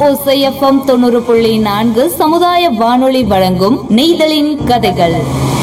ஓசைஎஃப்எம் தொண்ணூறு புள்ளி நான்கு சமுதாய வானொலி வழங்கும் நெய்தலின் கதைகள்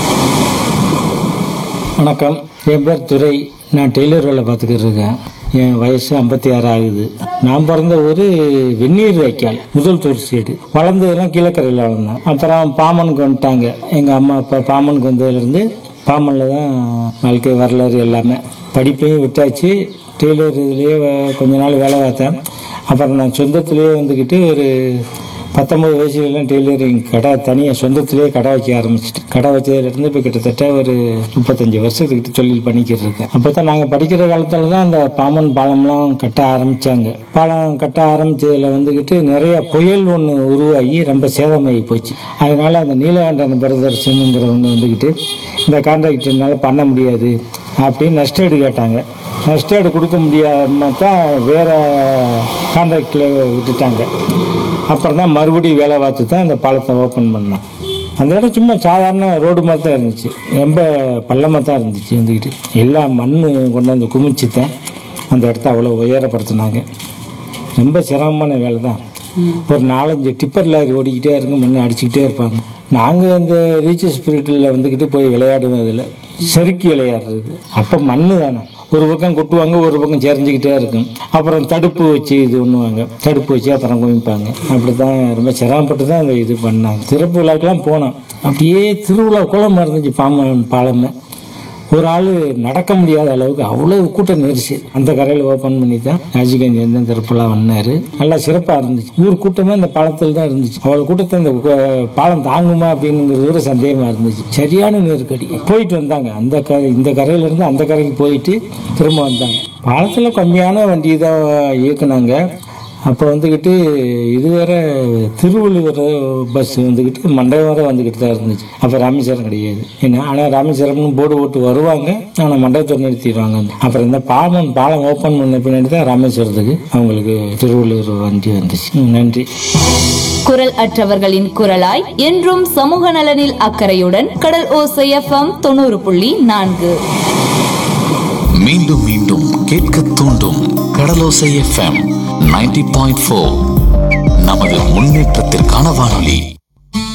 வணக்கம் என் பேர் துரை நான் டெய்லர் வேலை பார்த்துக்கிட்டு இருக்கேன் என் வயசு ஐம்பத்தி ஆறு ஆகுது நான் பிறந்த ஊர் வெந்நீர் வைக்கால் முதல் தூர் சைடு வளர்ந்ததெல்லாம் கீழக்கரையில் வளர்ந்தேன் அப்புறம் பாமனுக்கு வந்துட்டாங்க எங்கள் அம்மா அப்பா பாமனுக்கு வந்ததுலேருந்து பாமனில் தான் வாழ்க்கை வரலாறு எல்லாமே படிப்பையும் விட்டாச்சு டெய்லர் இதுலேயே வ- கொஞ்ச நாள் வேலை பார்த்தேன் அப்புறம் நான் சொந்தத்திலேயே வந்துக்கிட்டு ஒரு பத்தொம்பது வயசுலலாம் டெய்லரிங் கடை தனியாக சொந்தத்திலேயே கடை வைக்க ஆரம்பிச்சிட்டு கடை வச்சதுலேருந்து இப்போ கிட்டத்தட்ட ஒரு முப்பத்தஞ்சு வருஷத்துக்கிட்ட தொழில் பண்ணிக்கிட்டு இருக்கேன் அப்போ தான் நாங்கள் படிக்கிற காலத்தில் தான் அந்த பாமன் பாலம்லாம் கட்ட ஆரம்பித்தாங்க பாலம் கட்ட ஆரம்பிச்சதுல வந்துக்கிட்டு நிறைய புயல் ஒன்று உருவாகி ரொம்ப சேதமாகி போச்சு அதனால் அந்த நீலகண்டன் பிரதர்ஷனுங்கிறவங்க வந்துக்கிட்டு இந்த கான்ட்ராக்டர்னால பண்ண முடியாது அப்படின்னு நஷ்டஈடு கேட்டாங்க நஷ்டஈடு கொடுக்க முடியாம தான் வேறு கான்ட்ராக்டில் விட்டுட்டாங்க அப்புறம் தான் மறுபடியும் வேலை பார்த்து தான் இந்த பாலத்தை ஓப்பன் பண்ணோம் அந்த இடம் சும்மா சாதாரண ரோடு மாதிரி தான் இருந்துச்சு ரொம்ப பள்ளமாக தான் இருந்துச்சு வந்துக்கிட்டு எல்லா மண் கொண்டு வந்து குமிச்சு தான் அந்த இடத்த அவ்வளோ உயரப்படுத்தினாங்க ரொம்ப சிரமமான வேலை தான் ஒரு நாலஞ்சு டிப்பர் லாரி ஓடிக்கிட்டே இருங்க மண் அடிச்சுக்கிட்டே இருப்பாங்க நாங்கள் அந்த ரீச் ஸ்பிரிட்டில் வந்துக்கிட்டு போய் விளையாடுவோம் அதில் செருக்கி விளையாடுறது அப்போ மண் தானே ஒரு பக்கம் கொட்டுவாங்க ஒரு பக்கம் செறிஞ்சிக்கிட்டே இருக்கும் அப்புறம் தடுப்பு வச்சு இது பண்ணுவாங்க தடுப்பு வச்சு அப்புறம் குமிப்பாங்க அப்படி தான் ரொம்ப சிரமப்பட்டு தான் அந்த இது பண்ணாங்க சிறப்பு விழாக்கெல்லாம் போனோம் அப்படியே திருவிழா குளமாக இருந்துச்சு பாம்பன் பாலமே ஒரு ஆள் நடக்க முடியாத அளவுக்கு அவ்வளவு கூட்டம் நெரிசல் அந்த கரையில் ஓப்பன் பண்ணி தான் ராஜீவ்காந்தி வந்து திறப்பெல்லாம் வந்தார் நல்லா சிறப்பாக இருந்துச்சு ஊர் கூட்டமே அந்த பாலத்தில் தான் இருந்துச்சு அவ்வளோ கூட்டத்தை இந்த கு- பாலம் தாங்குமா அப்படிங்கிறது ஒரு சந்தேகமாக இருந்துச்சு சரியான நெருக்கடி போயிட்டு வந்தாங்க அந்த கரை இந்த கரையிலேருந்து அந்த கரைக்கு போயிட்டு திரும்ப வந்தாங்க பாலத்தில் கம்மியான வண்டி தான் இயக்குனாங்க அப்போ வந்துக்கிட்டு இது வேற திருவள்ளுவர் பஸ் வந்துக்கிட்டு மண்டபம் வரை வந்துக்கிட்டு தான் இருந்துச்சு அப்போ ராமேஸ்வரம் கிடையாது என்ன ஆனால் ராமேஸ்வரம்னு போர்டு போட்டு வருவாங்க ஆனால் மண்டபத்தை நிறுத்திடுவாங்க அப்புறம் இந்த பாலம் பாலம் ஓப்பன் பண்ண பின்னாடி தான் ராமேஸ்வரத்துக்கு அவங்களுக்கு திருவள்ளுவர் வண்டி வந்துச்சு ம், நன்றி குரல் அற்றவர்களின் குரலாய் என்றும் சமூக நலனில் அக்கறையுடன் கடல் ஓசைஎஃப்எம் தொண்ணூறு புள்ளி நான்கு மீண்டும் மீண்டும் கேட்க தூண்டும் கடலோசை எஃப்எம் 90.4 பாயிண்ட் நமது முன்னேற்றத்திற்கான வானொலி